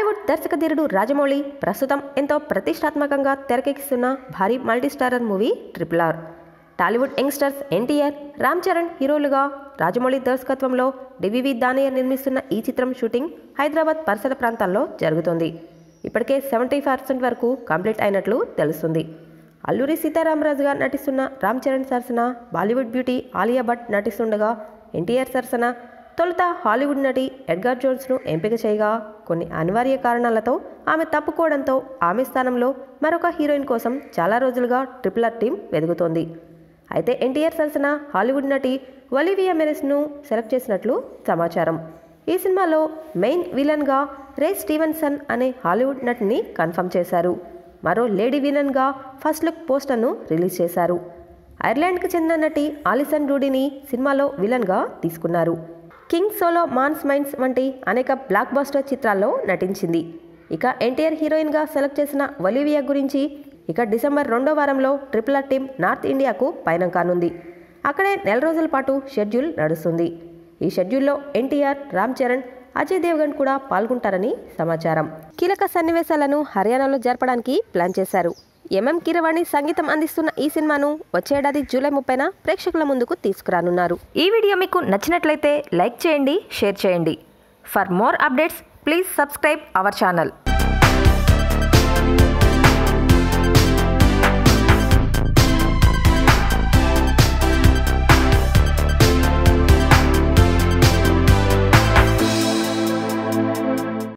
టాలీవుడ్ దర్శకధీరుడు రాజమౌళి ప్రస్తుతం ఎంతో ప్రతిష్టాత్మకంగా తెరకెక్కిస్తున్న భారీ multistarrer movie triple R Tollywood youngsters NTR Ram Charan హీరోలుగా రాజమౌళి దర్శకత్వంలో డివివి దానయ్య నిర్మిస్తున్న ఈ చిత్రం షూటింగ్ హైదరాబాద్ పరిసర ప్రాంతాల్లో జరుగుతోంది ఇప్పటికే సెవెంటీ పర్సెంట్ వరకు కంప్లీట్ అయినట్లు తెలుస్తుంది అల్లూరి సీతారామరాజుగా నటిస్తున్న రామ్ చరణ్ సరసన బాలీవుడ్ బ్యూటీ ఆలియా భట్ నటిస్తుండగా ఎన్టీఆర్ సరసన తొలుత హాలీవుడ్ నటి ఎడ్గార్ జోన్స్ను ఎంపిక చేయగా కొన్ని అనివార్య కారణాలతో ఆమె తప్పుకోవడంతో ఆమె స్థానంలో మరొక హీరోయిన్ కోసం చాలా రోజులుగా ట్రిపుల్ ఆర్ టీం వెదుగుతోంది అయితే ఎన్టీఆర్ సరసన హాలీవుడ్ నటి ఒలివియా మెరెస్ను సెలెక్ట్ చేసినట్లు సమాచారం ఈ సినిమాలో మెయిన్ విలన్గా రే స్టీవెన్సన్ అనే హాలీవుడ్ నటిని కన్ఫర్మ్ చేశారు మరో లేడీ విలన్గా ఫస్ట్ లుక్ పోస్టర్ను రిలీజ్ చేశారు ఐర్లాండ్కి చెందిన నటి ఆలిసన్ రూడీని సినిమాలో విలన్గా తీసుకున్నారు కింగ్ సోలో మాన్స్ మైన్స్ వంటి అనేక బ్లాక్ బస్టర్ చిత్రాల్లో నటించింది ఇక ఎన్టీఆర్ హీరోయిన్గా సెలెక్ట్ చేసిన ఒలివియా గురించి ఇక డిసెంబర్ రెండో వారంలో ట్రిపుల్ ఆర్ టీం నార్త్ ఇండియాకు పయనం కానుంది అక్కడే నెల రోజుల పాటు షెడ్యూల్ నడుస్తుంది ఈ షెడ్యూల్లో ఎన్టీఆర్ రామ్ చరణ్ అజయ్ దేవ్గన్ కూడా పాల్గొంటారని సమాచారం కీలక సన్నివేశాలను హర్యానాలో జరపడానికి ప్లాన్ చేశారు ఎంఎం కీరవాణి సంగీతం అందిస్తున్న ఈ సినిమాను వచ్చే ఏడాది జూలై ముప్పైన ప్రేక్షకుల ముందుకు తీసుకురానున్నారు ఈ వీడియో మీకు నచ్చినట్లయితే లైక్ చేయండి షేర్ చేయండి for more updates please subscribe our channel